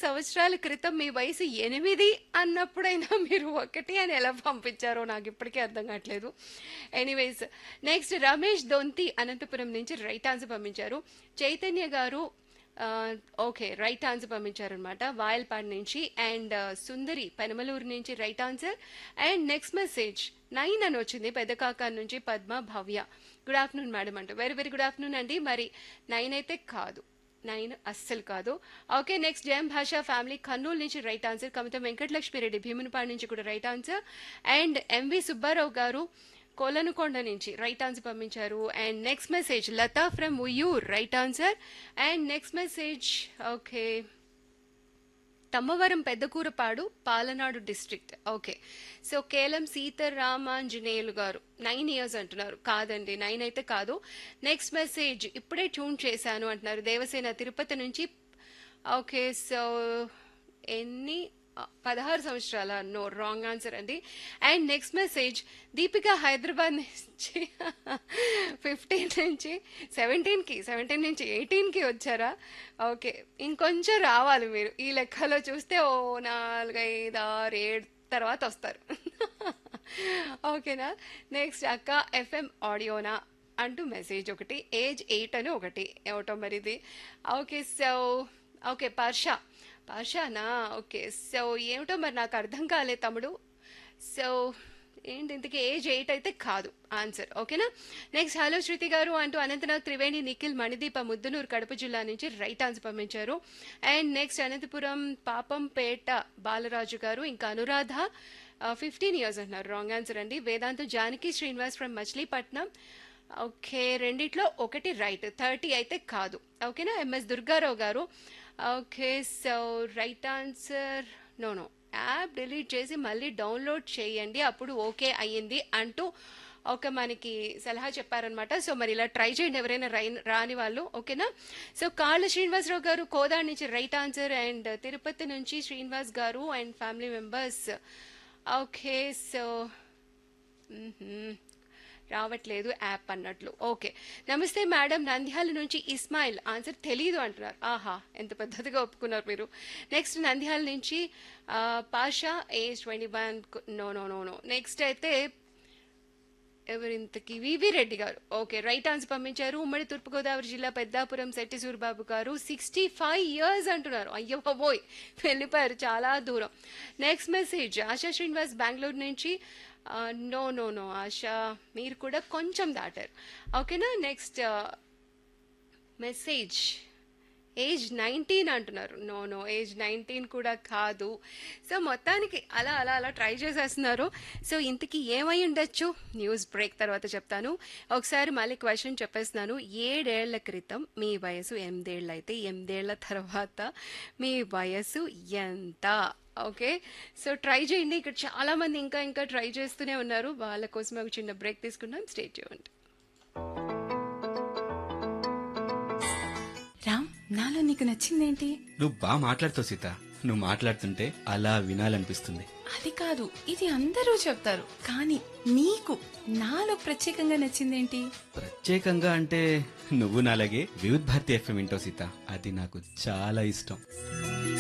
సంవత్సరాల క్రితం మీ వయసు ఎనిమిది అన్నప్పుడైనా మీరు ఒకటి అని ఎలా పంపించారో నాకు ఇప్పటికీ అర్థం కావట్లేదు ఎనీవేస్ నెక్స్ట్ రమేష్ దొంతి అనంతపురం నుంచి రైట్ ఆన్సర్ పంపించారు చైతన్య గారు ఆ, ఓకే రైట్ ఆన్సర్ పంపించారనమాట వాయల్పాడ్ నుంచి అండ్ సుందరి పెనమలూరు నుంచి right answer and next message nine అని వచ్చింది పెద్ద కాకా నుంచి Padma Bhavya good afternoon madam అంటూ వెరీ వెరీ గుడ్ ఆఫ్టర్నూన్ అండి మరి నైన్ అయితే కాదు నైన్ అస్సలు కాదు ఓకే నెక్స్ట్ జయం భాషా ఫ్యామిలీ కర్నూలు నుంచి రైట్ ఆన్సర్ కవిత వెంకటలక్ష్మిరెడ్డి భీమునిపాడు నుంచి కూడా right answer and M V Subbarao garu Kolanukonda నుంచి రైట్ ఆన్సర్ పంపించారు and next message Latha from Uyyur right answer and next message okay Tammavaram Peddakurapadu Palnadu district okay so Kelam Seetharamanjaneyulu garu nine years అంటున్నారు కాదండి నైన్ అయితే కాదు నెక్స్ట్ మెసేజ్ ఇప్పుడే ట్యూన్ చేశాను అంటున్నారు దేవసేన తిరుపతి నుంచి ఓకే సో ఎన్ని ఆ, పదహారు సంవత్సరాల నో రాంగ్ ఆన్సర్ అండి and next message Deepika Hyderabad నుంచి ఫిఫ్టీన్ నుంచి సెవెంటీన్కి సెవెంటీన్ నుంచి ఎయిటీన్కి వచ్చారా ఓకే ఇంకొంచెం రావాలి మీరు ఈ లెక్కలో చూస్తే ఓ నాలుగైదు ఆరు ఏడు తర్వాత వస్తారు ఓకేనా నెక్స్ట్ అక్క ఎఫ్ఎం ఆడియోనా అంటూ మెసేజ్ ఒకటి ఏజ్ ఎయిట్ అని ఒకటి ఏమిటో మరి ఇది ఓకే సో ఓకే పర్షా పర్షానా ఓకే సో ఏమిటో మరి నాకు అర్థం కాలే తమ్ముడు సో ఏంటి ఇంతకీ ఏజ్ ఎయిట్ అయితే కాదు ఆన్సర్ ఓకేనా నెక్స్ట్ హలో శృతి గారు అంటూ అనంతనాథ్ త్రివేణి నిఖిల్ మణిదీప ముద్దునూరు కడప జిల్లా నుంచి రైట్ ఆన్సర్ పంపించారు అండ్ నెక్స్ట్ అనంతపురం పాపంపేట బాలరాజు గారు ఇంకా అనురాధ ఫిఫ్టీన్ ఇయర్స్ అంటున్నారు రాంగ్ ఆన్సర్ అండి వేదాంతం జానకి శ్రీనివాస్ ఫ్రమ్ మచిలీపట్నం ఓకే రెండిట్లో ఒకటి రైట్ థర్టీ అయితే కాదు ఓకేనా M S Durgarao garu okay so right answer no no app delete చేసి మళ్ళీ డౌన్లోడ్ చేయండి అప్పుడు ఓకే అయ్యింది అంటూ ఒక మనకి సలహా చెప్పారనమాట సో మరి ఇలా ట్రై చేయండి ఎవరైనా రై రాని వాళ్ళు ఓకేనా సో కాళ్ళ శ్రీనివాసరావు గారు కోదాడ్ నుంచి రైట్ ఆన్సర్ అండ్ తిరుపతి నుంచి Srinivas garu and family members okay so hmm. రావట్లేదు యాప్ అన్నట్లు ఓకే నమస్తే మేడం నంద్యాల నుంచి ఇస్మాయిల్ ఆన్సర్ తెలీదు అంటున్నారు ఆహా ఎంత పద్ధతిగా ఒప్పుకున్నారు మీరు నెక్స్ట్ నంద్యాల నుంచి ఆ, Pasha age twenty one no no no no next అయితే ఎవరింతకి వివి రెడ్డి గారు ఓకే రైట్ ఆన్సర్ పంపించారు ఉమ్మడి తూర్పుగోదావరి జిల్లా పెద్దాపురం శెట్టి సూరిబాబు గారు సిక్స్టీ ఫైవ్ ఇయర్స్ అంటున్నారు అయ్యో బాబోయ్ వెళ్ళిపోయారు చాలా దూరం నెక్స్ట్ మెసేజ్ ఆశా శ్రీనివాస్ బెంగళూరు నుంచి నో నో నో ఆశా మీరు కూడా కొంచెం దాటారు ఓకేనా నెక్స్ట్ మెసేజ్ ఏజ్ నైన్టీన్ అంటున్నారు నో నో ఏజ్ నైన్టీన్ కూడా కాదు సో మొత్తానికి అలా అలా అలా ట్రై చేసేస్తున్నారు సో ఇంతకీ ఏమై ఉండొచ్చు న్యూస్ బ్రేక్ తర్వాత చెప్తాను ఒకసారి మళ్ళీ క్వశ్చన్ చెప్పేస్తున్నాను ఏడేళ్ల క్రితం మీ వయసు ఎనిమిదేళ్ళు అయితే ఎనిమిదేళ్ల తర్వాత మీ వయసు ఎంత ఓకే సో ట్రై చేయండి ఇక్కడ చాలా మంది ఇంకా ఇంకా ట్రై చేస్తూనే ఉన్నారు వాళ్ళ కోసం ఒక చిన్న బ్రేక్ తీసుకున్నాం స్టేట్ చేయండి రామ్ నాలో నీకు నచ్చిందేంటి నువ్వు బాగా మాట్లాడుతావు సీత నువ్వు మాట్లాడుతుంటే అలా వినాలనిపిస్తుంది అది కాదు ఇది అందరూ చెప్తారు కానీ నీకు నాలో ప్రత్యేకంగా నచ్చిందేంటి ప్రత్యేకంగా అంటే నువ్వు నాలాగే వివిధ్ భారతి ఎఫ్ఎం వింటావు సీత అది నాకు చాలా ఇష్టం